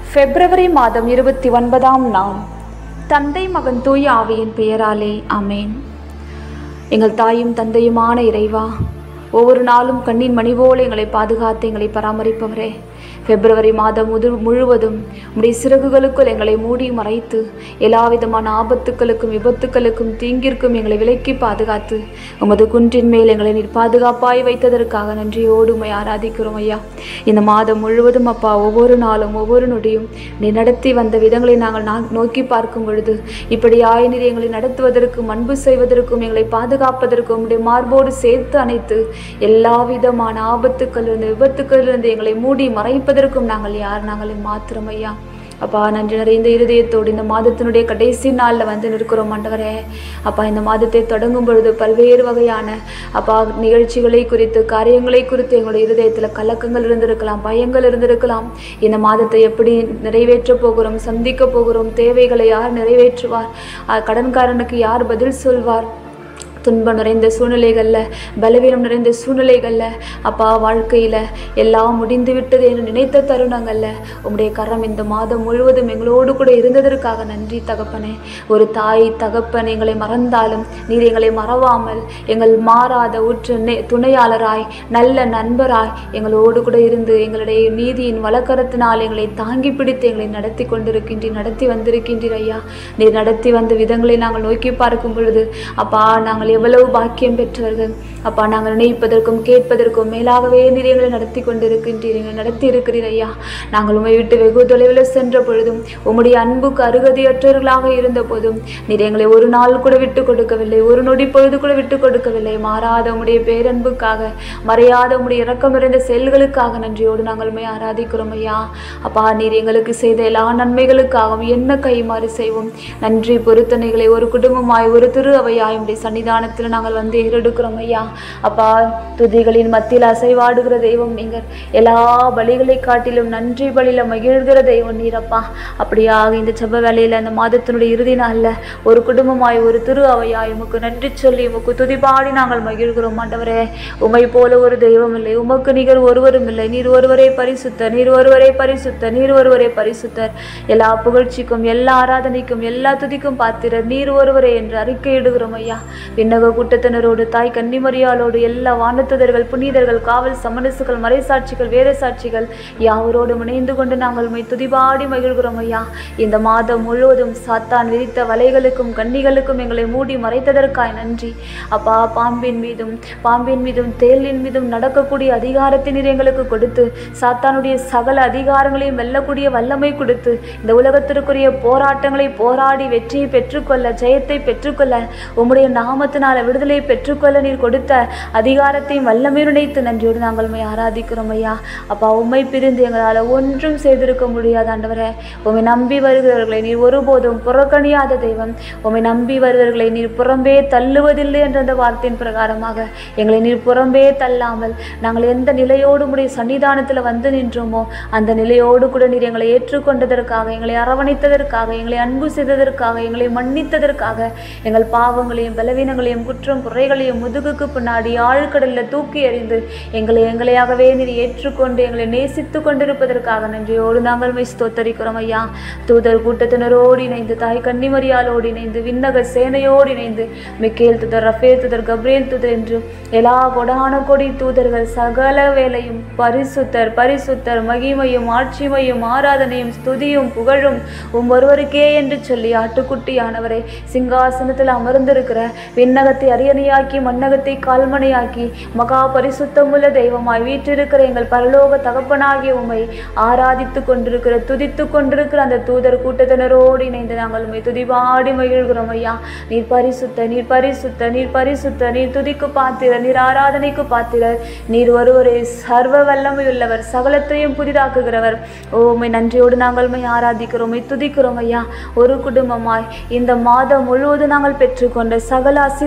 பிப்ரவரி மாதம் இருபத்தி ஒன்பதாம் நாள் தந்தை மகன் தூய ஆவியின் பெயராலே அமேன் எங்கள் தாயும் தந்தையுமான இறைவா ஒவ்வொரு நாளும் கண்ணின் மணி போல எங்களை பாதுகாத்து எங்களை பராமரிப்பவரே பிப்ரவரி மாதம் முது முழுவதும் உடைய சிறகுகளுக்குள் எங்களை மூடி மறைத்து எல்லா விதமான ஆபத்துக்களுக்கும் விபத்துக்களுக்கும் தீங்கிற்கும் எங்களை விலக்கி பாதுகாத்து உமது குன்றின் மேல் எங்களை நீர் பாதுகாப்பாய் வைத்ததற்காக நன்றியோடு உம்மை ஆராதிக்கிறோம் ஐயா இந்த மாதம் முழுவதும் அப்பா ஒவ்வொரு நாளும் ஒவ்வொரு நொடியும் நீ நடத்தி வந்த விதங்களை நாங்கள் நா- நோக்கி பார்க்கும் பொழுது இப்படியாய் நீர் எங்களை நடத்துவதற்கும் அன்பு செய்வதற்கும் எங்களை பாதுகாப்பதற்கும் உடைய மார்போடு சேர்த்து அணைத்து எல்லா விதமான ஆபத்துக்களிலிருந்து விபத்துக்களிலிருந்து எங்களை மூடி மறைப்பதற்கும் நாங்கள் யார் நாங்கள் மாத்திரம் ஐயா அப்பா நன்றி நிறைந்த இருதயத்தோடு இந்த மாதத்தினுடைய கடைசி நாளில் வந்து நிற்கிறோம் ஆண்டவரே அப்பா இந்த மாதத்தை தொடங்கும் பொழுது பல்வேறு வகையான அப்பா நிகழ்ச்சிகளை குறித்து காரியங்களை குறித்து எங்களுடைய இருதயத்தில் கலக்கங்கள் இருந்திருக்கலாம் பயங்கள் இருந்திருக்கலாம் இந்த மாதத்தை எப்படி நிறைவேற்ற போகிறோம் சந்திக்க போகிறோம் தேவைகளை யார் நிறைவேற்றுவார் அஹ் கடன்காரனுக்கு யார் பதில் சொல்வார் துன்பம் நிறைந்த சூழ்நிலைகளில் பலவீனம் நிறைந்த சூழ்நிலைகளில் அப்பா வாழ்க்கையில் எல்லாம் முடிந்து விட்டது என்று நினைத்த தருணங்களில் உம்முடைய கரம் இந்த மாதம் முழுவதும் எங்களோடு கூட இருந்ததற்காக நன்றி தகப்பனே ஒரு தாய் தகப்பன் எங்களை மறந்தாலும் நீர் எங்களை மறவாமல் எங்கள் மாறாத உற்ற நெ- துணையாளராய் நல்ல நண்பராய் எங்களோடு கூட இருந்து எங்களுடைய நீதியின் வழக்கரத்தினால் எங்களை தாங்கி பிடித்து எங்களை நடத்தி கொண்டிருக்கின்றீர் நடத்தி வந்திருக்கின்றீர் ஐயா நீர் நடத்தி வந்த விதங்களை நாங்கள் நோக்கி பார்க்கும் பொழுது அப்பா நாங்கள் எவ்வளவு பாக்கியம் பெற்றவர்கள் அப்பா நாங்கள் நினைப்பதற்கும் கேட்பதற்கும் மேலாகவே நீர் எங்களை நடத்தி கொண்டிருக்கின்றீர் எங்களை நடத்தி இருக்கிறீர் ஐயா நாங்கள் உம்மை விட்டு வெகு தொலைவில் சென்ற பொழுதும் உம்முடைய அன்புக்கு அருகதையற்றவர்களாக இருந்த போதும் நீர் எங்களை ஒரு நாள் கூட விட்டு கொடுக்கவில்லை ஒரு நொடி பொழுது கூட விட்டு கொடுக்கவில்லை மாறாத உம்முடைய பேரன்புக்காக மறையாத உம்முடைய இரக்கம் நிறைந்த செயல்களுக்காக நன்றியோடு நாங்கள் உம்மை ஆராதிக்கிறோம் ஐயா அப்பா நீர் எங்களுக்கு செய்த எல்லா நன்மைகளுக்காகவும் என்ன கைமாறு செய்வோம் நன்றி பொருத்தனைகளை ஒரு குடும்பமாய் ஒரு திரு அவையாய் உடைய சன்னிதானத்தில் நாங்கள் வந்து ஏறெடுக்கிறோம் ஐயா அப்பா துதிகளின் மத்தியில் அசைவாடுகிற தெய்வம் நீங்கள் எல்லா பலிகளை காட்டிலும் நன்றி பலியில மகிழ்கிற தெய்வம் நீரப்பா அப்படியாக இந்த செவ்வ வேலையில் அந்த மாதத்தினுடைய இறுதி நாளில் ஒரு குடும்பமாய் ஒரு திரு அவையாய் உமக்கு நன்றி சொல்லி உமக்கு துதிபாடி நாங்கள் மகிழ்கிறோம் ஆண்டவரே உமை போல ஒரு தெய்வம் இல்லை உமக்கு நிகர் ஒருவரும் இல்லை நீர் ஒருவரே பரிசுத்தர் நீர் ஒருவரே பரிசுத்தர் நீர் ஒருவரே பரிசுத்தர் எல்லா புகழ்ச்சிக்கும் எல்லா ஆராதனைக்கும் எல்லா துதிக்கும் பாத்திரர் நீர் ஒருவரே என்று அறிக்கையிடுகிறோம் ஐயா விண்ணக கூட்டத்தினரோடு தாய் கன்னிமரியாளோடு எல்லா வானத்துதர்கள் புனிதர்கள் காவல் சமணசுகள் மறைசாட்சிகள் வேத சாட்சிகள் யாவரோடும் இணைந்து கொண்டு நாங்கள் உம்மை துதிபாடி மகிழ்கிறோம் ஐயா இந்த மாதம் முழுவதும் சாத்தான் விரித்த வலைகளுக்கும் கண்ணிகளுக்கும் எங்களை மூடி மறைத்ததற்காய் நன்றி அப்பா பாம்பின் மீதும் பாம்பின் மீதும் தேலின் மீதும் நடக்கக்கூடிய அதிகாரத்தை நீர் எங்களுக்கு கொடுத்து சாத்தானுடைய சகல அதிகாரங்களையும் வெல்லக்கூடிய வல்லமை கொடுத்து இந்த உலகத்திற்குரிய போராட்டங்களை போராடி வெற்றியை பெற்றுக்கொள்ள ஜெயத்தை பெற்றுக்கொள்ள உம்முடைய நாமத்தினால விடுதலை பெற்றுக்கொள்ள நீர் கொடுத்த அதிகாரத்தையும் வல்லமை நினைத்து நன்றியோடு நாங்கள் உம்மை ஆராதிக்கிறோம் ஐயா அப்பா உம்மை பிரிந்து எங்களால் ஒன்றும் செய்திருக்க முடியாது ஆண்டவரே உம்மை நம்பி வருகிறவர்களை நீர் ஒருபோதும் புறக்கணியாத தெய்வம் உம்மை நம்பி வருகிறவர்களை நீர் புறம்பே தள்ளுவதில்லை என்ற அந்த வார்த்தையின் பிரகாரமாக எங்களை நீர் புறம்பே தள்ளாமல் நாங்கள் எந்த நிலையோடு உடைய சன்னிதானத்தில் வந்து நின்றோமோ அந்த நிலையோடு கூட நீர் எங்களை ஏற்றுக்கொண்டதற்காக எங்களை அரவணைத்ததற்காக எங்களை அன்பு செய்ததற்காக எங்களை மன்னித்ததற்காக எங்கள் பாவங்களையும் பலவீனங்களையும் குற்றம் குறைகளையும் முதுகுக்கு பின்னாடி ஆழ்கடலில் தூக்கி எறிந்து எங்களை எங்களையாகவே நீர் ஏற்றுக்கொண்டு எங்களை நேசித்து கொண்டிருப்பதற்காக நன்றியோடு நாங்கள் மை ஸ்தோத்தரிக்கிறோம் ஐயா தூதர் கூட்டத்தினரோடு இணைந்து தாய் கன்னிமரியாலோடு இணைந்து விண்ணக சேனையோடு இணைந்து மிக்கேல் தூதர் ரஃபேல் தூதர் கப்ரியேல் தூதர் என்று எல்லா கொடான கொடி தூதர்கள் சகல வேலையும் பரிசுத்தர் பரிசுத்தர் மகிமையும் ஆட்சிமையும் ஆராதனையும் ஸ்துதியும் புகழும் உம் ஒருவருக்கே என்று சொல்லி ஆட்டுக்குட்டியானவரே சிங்காசனத்தில் அமர்ந்திருக்கிற விண்ணகத்தை அரியணையாக்கி மண்ணகத்தை கால்மனையாக்கி மகா பரிசுத்தமுள்ள தெய்வமாய் வீற்றிருக்கிற எங்கள் பரலோக தகப்பனாகிய உம்மை ஆராதித்து கொண்டிருக்கிற துதித்து கொண்டிருக்கிற அந்த தூதர் கூட்டத்தினரோடு இணைந்து நாங்கள் உம்மை துதிபாடி மகிழ்கிறோம் ஐயா நீர் பரிசுத்த நீர் பரிசுத்த நீர் பரிசுத்த நீர் துதிக்கு பாத்திர நீர் ஆராதனைக்கு பாத்திரர் நீர் ஒருவரே சர்வ வல்லமை உள்ளவர் சகலத்தையும் புதிதாக்குகிறவர் ஓ உம்மை நன்றியோடு நாங்கள் உம்மை ஆராதிக்கிறோம் உம்மை துதிக்கிறோம் ஐயா ஒரு குடும்பமாய் இந்த மாதம் முழுவதும் நாங்கள் பெற்றுக்கொண்ட சகல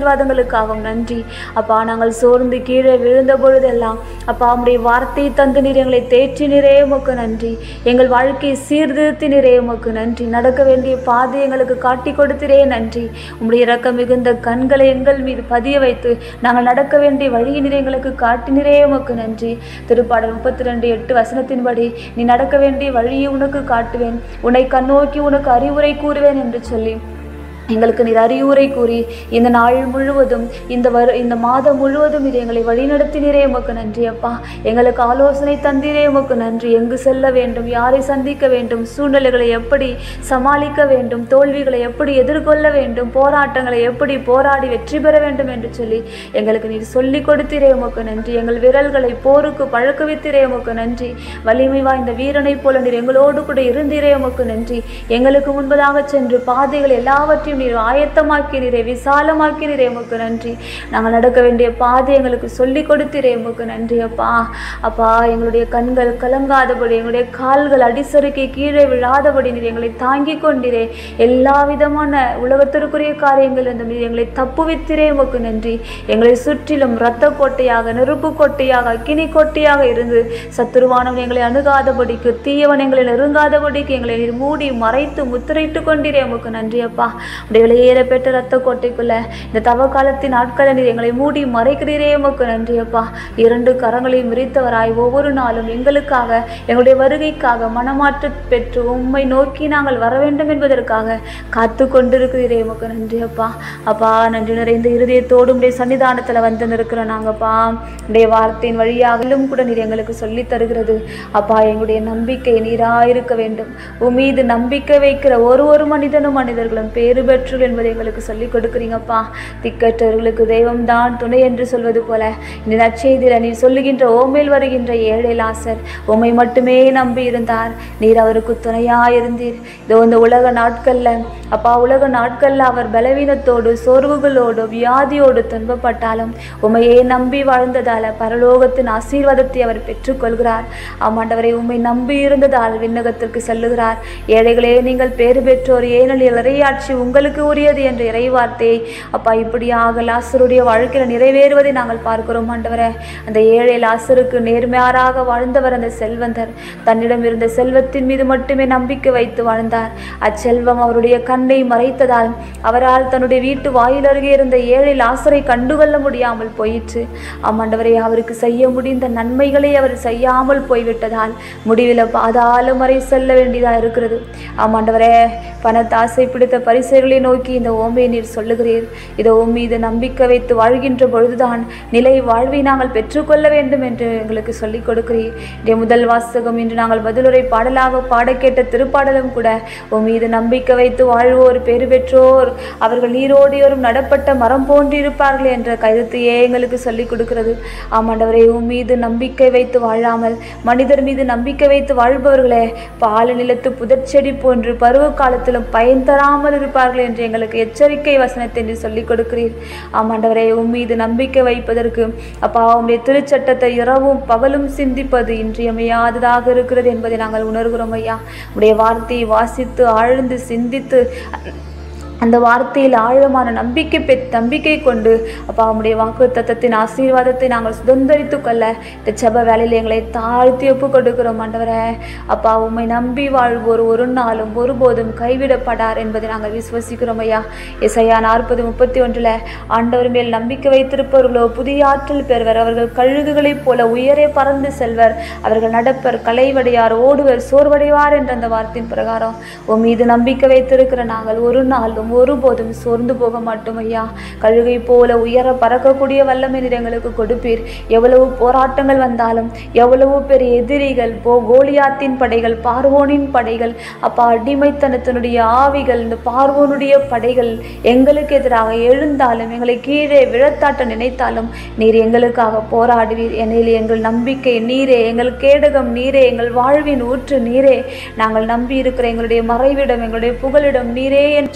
ஆசீர்வாதங்களுக்காகவும் நன்றி அப்பா நாங்கள் சோர்ந்து கீழே விழுந்த பொழுதெல்லாம் அப்பா உம்முடைய வார்த்தை தந்து நீர் எங்களை தேற்றி நிறைய உமக்கு நன்றி எங்கள் வாழ்க்கையை சீர்திருத்தி நிறைய உமக்கு நன்றி நடக்க வேண்டிய பாதை எங்களுக்கு காட்டி கொடுத்திரே நன்றி உம்முடைய இரக்கம் மிகுந்த கண்களை எங்கள் மீது பதிய வைத்து நாங்கள் நடக்க வேண்டிய வழியினிலே எங்களுக்கு காட்டினிரே உமக்கு நன்றி திருப்பாடல் முப்பத்தி ரெண்டு எட்டு வசனத்தின்படி நீ நடக்க வேண்டிய வழியை உனக்கு காட்டுவேன் உன்னை கண்ணோக்கி உனக்கு அறிவுரை கூறுவேன் என்று சொல்லி எங்களுக்கு நீர் அறிவுரை கூறி இந்த நாள் முழுவதும் இந்த வரு இந்த மாதம் முழுவதும் இது எங்களை வழிநடத்தினரே உமக்கு நன்றி அப்பா எங்களுக்கு ஆலோசனை தந்தீரே உமக்கு நன்றி எங்கு செல்ல வேண்டும் யாரை சந்திக்க வேண்டும் சூழ்நிலைகளை எப்படி சமாளிக்க வேண்டும் தோல்விகளை எப்படி எதிர்கொள்ள வேண்டும் போராட்டங்களை எப்படி போராடி வெற்றி பெற வேண்டும் என்று சொல்லி எங்களுக்கு நீர் சொல்லி கொடுத்தீரே உமக்கு நன்றி எங்கள் விரல்களை போருக்கு பழக்குவித்தீரே உமக்கு நன்றி வலிமை வாய்ந்த வீரனைப் போல நீர் எங்களோடு கூட இருந்தீரே உமக்கு நன்றி எங்களுக்கு முன்பதாக சென்று பாதைகள் எல்லாவற்றையும் நீர் ஆயத்தமாக்கினீரே விசாலமாக்கினீரே உமக்கு நன்றி நாங்கள் நடக்க வேண்டிய பாதை எங்களுக்கு சொல்லி கொடுத்தீரே உமக்கு நன்றி அப்பா அப்பா எங்களுடைய கண்கள் கலங்காதபடி எங்களுடைய கால்கள் அடிசறுக்கி கீழே விழாதபடி நீர் எங்களை தாங்கிக் கொண்டீரே எல்லா விதமான உலகத்திற்குரிய காரியங்கள் இந்த நீர் எங்களை தப்புவித்திரே உமக்கு நன்றி எங்களை சுற்றிலும் இரத்த கோட்டையாக நெருப்பு கோட்டையாக அக்கினி கோட்டையாக இருந்து சத்துருவானவன் எங்களை அணுகாதபடிக்கு தீயவன் எங்களை நெருங்காதபடிக்கு எங்களை நீர் மூடி மறைத்து முத்திரைட்டு கொண்டீரே உமக்கு நன்றி அப்பா உடைய வெளியேற பெற்ற ரத்த கோட்டைக்குள்ள இந்த தவ காலத்தின் நாட்களை நீர் எங்களை மூடி மறைக்கிறீரே உமக்கு நன்றி அப்பா இரண்டு கரங்களையும் விரித்தவராய் ஒவ்வொரு நாளும் எங்களுக்காக எங்களுடைய வருகைக்காக மனமாற்று பெற்று உம்மை நோக்கி நாங்கள் வர வேண்டும் என்பதற்காக காத்து கொண்டிருக்கிறீரே உமக்கு நன்றி அப்பா அப்பா நன்றி நிறைந்த இருதயத்தோடு உடைய சன்னிதானத்தில் வந்து நிற்கிற நாங்கப்பா உடைய வார்த்தையின் வழியாகலும் கூட நீர் எங்களுக்கு சொல்லி தருகிறது அப்பா எங்களுடைய நம்பிக்கை நீராயிருக்க வேண்டும் உன் மீது நம்பிக்கை வைக்கிற ஒரு ஒரு மனிதனும் மனிதர்களும் பேறு பெற்றோர் என்பதை எங்களுக்கு சொல்லிக் கொடுக்குறீங்கப்பா திக்கற்றவர்களுக்கு தெய்வம் தான் துணை என்று சொல்வது போல இந்த நற்செய்தியில் நீர் சொல்லுகின்ற ஓமேல் வருகின்ற ஏழை லாசர் உம்மை மட்டுமே நம்பி இருந்தார் நீர் அவருக்கு துணையாயிருந்தீர் இதோ இந்த உலக நாட்கள்ல அப்பா உலக நாட்கள்ல அவர் பலவீனத்தோடு சோர்வுகளோடு வியாதியோடு துன்பப்பட்டாலும் உம்மையே நம்பி வாழ்ந்ததால பரலோகத்தின் ஆசீர்வாதத்தை அவர் பெற்றுக்கொள்கிறார் ஆமாண்டவரை உம்மை நம்பி இருந்ததால் விண்ணகத்திற்கு செல்லுகிறார் ஏழைகளே நீங்கள் பேறு பெற்றோர் ஏனெனில் இறையாட்சி உங்களுக்கு உரியது என்ற இறைவார்த்தையை அப்பா இப்படியாக லாசருடைய வாழ்க்கையில் நிறைவேறுவதை நாங்கள் பார்க்கிறோம் ஆண்டவரே அந்த ஏழை லாசருக்கு நேர்மையாராக வாழ்ந்தவர் அந்த செல்வந்தர் தன்னிடம் இருந்த செல்வத்தின் மீது மட்டுமே நம்பிக்கை வைத்து வாழ்ந்தார் அச்செல்வம் அவருடைய கண்ணை மறைத்ததால் அவரால் தன்னுடைய வீட்டு வாயில் அருகே இருந்த ஏழை லாசரை கண்டுகொள்ள முடியாமல் போயிற்று ஆமாண்டவரே அவருக்கு செய்ய முடிந்த நன்மைகளை அவர் செய்யாமல் போய்விட்டதால் முடிவில் பாதாளம் வரை செல்ல வேண்டியதாக இருக்கிறது ஆமாண்டவரே பணத்தை ஆசை பிடித்த பரிசைகளை நோக்கி இந்த ஓமையை நீர் சொல்லுகிறீர் இதோ உம் மீது நம்பிக்கை வைத்து வாழ்கின்ற பொழுதுதான் நிலை வாழ்வை நாங்கள் பெற்றுக்கொள்ள வேண்டும் என்று எங்களுக்கு சொல்லிக் கொடுக்கிறீர் இன்றைய முதல் வாசகம் இன்று நாங்கள் பதிலுரை பாடலாக பாட கேட்ட திருப்பாடலும் கூட உம் மீது நம்பிக்கை வைத்து வாழ்வோர் பேறு பெற்றோர் அவர்கள் நீரோடியோரும் நடப்பட்ட மரம் போன்றிருப்பார்கள் என்ற கருத்தையே எங்களுக்கு சொல்லிக் கொடுக்கிறது ஆமாண்டவரே உம் மீது நம்பிக்கை வைத்து வாழாமல் மனிதர் மீது நம்பிக்கை வைத்து வாழ்பவர்களே பால நிலத்து புதற்செடி போன்று பருவ காலத்திலும் பயன் தராமல் இருப்பார்கள் என்று எங்களுக்கு எச்சரிக்கை வசனத்தை என்று சொல்லிக் கொடுக்கிறீர் ஆமாண்டவரே உம் மீது நம்பிக்கை வைப்பதற்கு அப்பா உம்முடைய திருச்சட்டத்தை இரவும் பகலும் சிந்திப்பது இன்றியமையாததாக இருக்கிறது என்பதை நாங்கள் உணர்கிறோம் ஐயா உடைய வார்த்தையை வாசித்து ஆழ்ந்து சிந்தித்து அந்த வார்த்தையில் ஆழமான நம்பிக்கை பெ நம்பிக்கை கொண்டு அப்பா உம்முடைய வாக்கு தத்தத்தின் ஆசீர்வாதத்தை நாங்கள் சுதந்திரித்து கொள்ள இந்த செப வேலையில் எங்களை தாழ்த்தி ஒப்பு கொடுக்கிறோம் ஆண்டவரே அப்பா உம்மை நம்பி வாழ்வோர் ஒரு நாளும் ஒருபோதும் கைவிடப்படார் என்பதை நாங்கள் விசுவசிக்கிறோம் ஐயா இசையா நாற்பது முப்பத்தி ஒன்றில் ஆண்டவர் மேல் நம்பிக்கை வைத்திருப்பவர்களோ புதிய ஆற்றல் பெறுவர் அவர்கள் கழுகுகளைப் போல உயரே பறந்து செல்வர் அவர்கள் நடப்பர் கலைவடையார் ஓடுவர் சோர்வடைவார் என்ற அந்த வார்த்தையின் பிரகாரம் உன் மீது நம்பிக்கை வைத்திருக்கிற நாங்கள் ஒரு நாளும் ஒருபோதும் சோர்ந்து போக மாட்டோம் ஐயா கழுகை போல உயர பறக்கக்கூடிய வல்லமை நீர் எங்களுக்கு கொடுப்பீர் எவ்வளவு போராட்டங்கள் வந்தாலும் எவ்வளவு பெரிய எதிரிகள் போ கோலியாத்தின் படைகள் பார்வோனின் படைகள் அப்பா அடிமைத்தனத்தினுடைய ஆவிகள் இந்த பார்வோனுடைய படைகள் எங்களுக்கு எதிராக எழுந்தாலும் எங்களை கீழே விழத்தாட்ட நினைத்தாலும் நீர் எங்களுக்காக போராடுவீர் எனில் எங்கள் நம்பிக்கை நீரே எங்கள் கேடகம் நீரே எங்கள் வாழ்வின் ஊற்று நீரே நாங்கள் நம்பி இருக்கிற எங்களுடைய மறைவிடம் எங்களுடைய புகலிடம் நீரே என்று சொல்லி நாங்கள்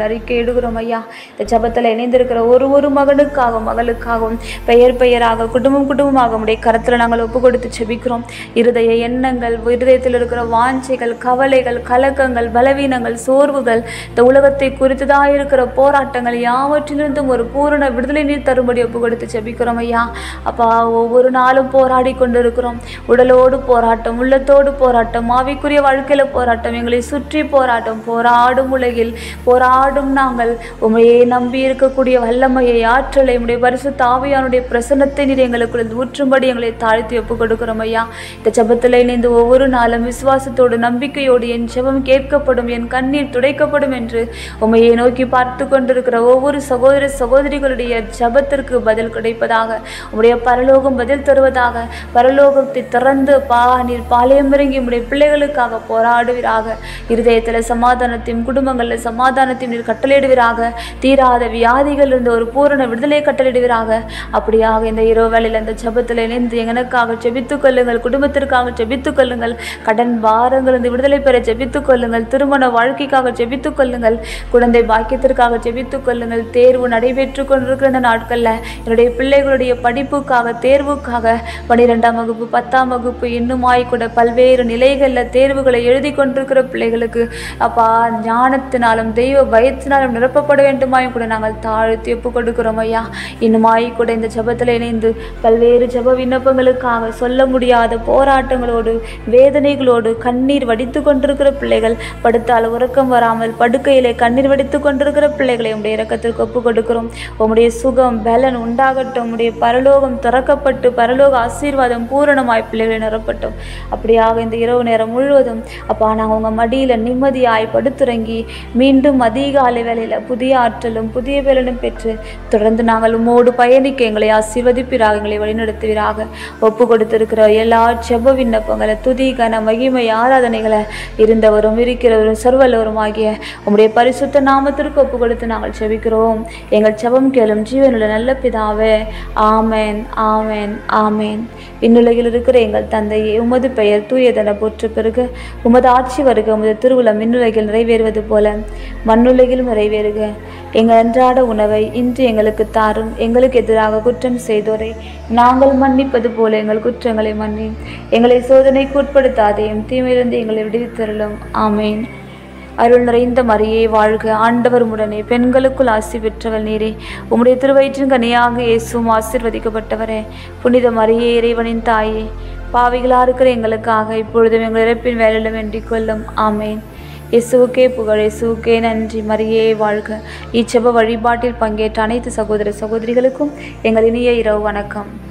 நாங்கள் அறிக்கை இடுகிறோம் ஐயா இந்த ஜபத்தில் இணைந்திருக்கிற ஒரு ஒரு மகனுக்காகவும் மகளுக்காகவும் பெயர் பெயராக குடும்பம் குடும்பமாக உடைய கரத்தில் நாங்கள் ஒப்பு கொடுத்து செபிக்கிறோம் இருதய எண்ணங்கள் இருதயத்தில் இருக்கிற வாஞ்சைகள் கவலைகள் கலக்கங்கள் பலவீனங்கள் சோர்வுகள் இந்த உலகத்தை குறித்ததாக இருக்கிற போராட்டங்கள் யாவற்றிலிருந்தும் ஒரு பூரண விடுதலை நீர் தரும்படி ஒப்பு கொடுத்து செபிக்கிறோம் ஐயா அப்பா ஒவ்வொரு நாளும் போராடி கொண்டிருக்கிறோம் உடலோடு போராட்டம் உள்ளத்தோடு போராட்டம் ஆவிக்குரிய வாழ்க்கையில போராட்டம் எங்களை சுற்றி போராட்டம் போராடும் உலகில் போராடும் நாங்கள் உமையே நம்பி இருக்கக்கூடிய வல்லமையை ஆற்றலை உடைய பரிசு தாவியானுடைய பிரசன்னத்தை நீர் எங்களுக்கு ஊற்றும்படி எங்களை தாழ்த்தி ஒப்பு கொடுக்கிறோம் ஐயா இந்த ஜபத்தில் இணைந்து ஒவ்வொரு நாளும் விசுவாசத்தோடு நம்பிக்கையோடு என் ஜெபம் கேட்கப்படும் என் கண்ணீர் துடைக்கப்படும் என்று உமையை நோக்கி பார்த்து கொண்டிருக்கிற ஒவ்வொரு சகோதர சகோதரிகளுடைய ஜபத்திற்கு பதில் கிடைப்பதாக உம்முடைய பரலோகம் பதில் தருவதாக பரலோகத்தை திறந்து பா நீர் பாளையம் இறங்கி உம்முடைய பிள்ளைகளுக்காக போராடுவீராக இருதயத்தில் சமாதானத்தையும் குடும்பங்களில் சமாதானத்தையும் நீர் கட்டளையிடுவீராக தீராத வியாதிகள் இருந்து ஒரு பூரண விடுதலை கட்டளையிடுவீராக அப்படியாக இந்த இரவு வேளையில் இந்த ஜபத்தில் இணைந்து எனக்காக ஜெபித்துக் கொள்ளுங்கள் குடும்பத்திற்காக ஜெபித்துக் கொள்ளுங்கள் கடன் பாரங்கள் இருந்து விடுதலை பெற ஜெபித்துக் கொள்ளுங்கள் திருமண வாழ்க்கைக்காக ஜெபித்துக் கொள்ளுங்கள் குழந்தை பாக்கியத்திற்காக ஜெபித்துக் கொள்ளுங்கள் தேர்வு நடைபெற்று கொண்டிருக்கிற இந்த நாட்களில் என்னுடைய பிள்ளைகளுடைய படிப்புக்காக தேர்வுக்காக பன்னிரெண்டாம் வகுப்பு பத்தாம் வகுப்பு இன்னுமாய் கூட பல்வேறு நிலைகளில் தேர்வுகளை எழுதி கொண்டிருக்கிற பிள்ளைகளுக்கு அப்பா ஞானத்தினாலும் தெய்வ பயத்தினாலும் நிரப்பப்பட வேண்டுமாயும் கூட நாங்கள் தாழ்த்தி ஒப்பு கொடுக்கிறோம் ஐயா இன்னுமாய் கூட இந்த ஜபத்தில் இணைந்து பல்வேறு ஜப விண்ணப்பங்களுக்காக சொல்ல முடியாத போராட்டங்களோடு வேதனைகளோடு கண்ணீர் வடித்து கொண்டிருக்கிற பிள்ளைகள் படுத்தால் உறக்கம் வராமல் படுக்கையிலே கண்ணீர் வடித்து கொண்டிருக்கிற பிள்ளைகளை உடைய இறக்கத்திற்கு ஒப்பு கொடுக்கிறோம் உம்முடைய சுகம் பலன் உண்டாகட்டும் உம்முடைய பரலோகம் திறக்கப்பட்டு பரலோக ஆசீர்வாதம் பூரணமாய் பிள்ளைகளை நிரப்பட்டும் அப்படியாக இந்த இரவு நேரம் முழுவதும் அப்பா நாங்கள் உங்கள் மடியில் நிம்மதியாய் படுத்துறங்கி மீண்டும் அதிகாலை வேளையில் புதிய ஆற்றலும் புதிய பலனும் பெற்று தொடர்ந்து நாங்கள் உம்மோடு பயணிக்க எங்களை ஆசீர்வதிப்பீராக எங்களை வழிநடத்துவீராக ஒப்பு கொடுத்திருக்கிற எல்லா செப விண்ணப்பங்களை துதி கன மகிமை ஆராதனைகளை இருந்தவரும் இருக்கிறவரும் சர்வல்லவரும் ஆகிய உம்முடைய பரிசுத்த நாமத்திற்கு ஒப்பு கொடுத்து நாங்கள் செபிக்கிறோம் எங்கள் செபம் கேளும் ஜீவனுள்ள நல்ல பிதாவே ஆமேன் ஆமேன் ஆமேன் விண்ணுலகில் இருக்கிற எங்கள் தந்தையே உமது பெயர் தூயதென போற்று பெருக உமது ஆட்சி வருக உமது திருவுளம் விண்ணுலகில் நிறைவேறுவது போல மண்ணுலகிலும் நிறைவேறுக எங்கள் அன்றாட உணவை இன்று எங்களுக்கு தாரும் எங்களுக்கு எதிராக குற்றம் செய்தோரை நாங்கள் மன்னிப்பது போல எங்கள் குற்றங்களை மன்னி எங்களை சோதனைக்கு உட்படுத்தாதையும் தீமையிலிருந்து எங்களை விடுவித்தருளும் ஆமேன் அருள் நிறைந்த மரியே வாழ்க ஆண்டவர் உடனே பெண்களுக்குள் ஆசி பெற்றவள் நீரே உம்முடைய திருவயிற்றின் கனியாக இயேசுவும் ஆசீர்வதிக்கப்பட்டவரே புனித மரியே இறைவனின் தாயே பாவிகளா இருக்கிற எங்களுக்காக இப்பொழுதும் எங்கள் இறப்பின் வேலையிலும் வேண்டிக் கொள்ளும் ஆமேன் இயேசுவுக்கே புகழ் இயேசுவுக்கே நன்றி மரியே வாழ்க இச்செப வழிபாட்டில் பங்கேற்ற அனைத்து சகோதர சகோதரிகளுக்கும் எங்கள் இனிய இரவு வணக்கம்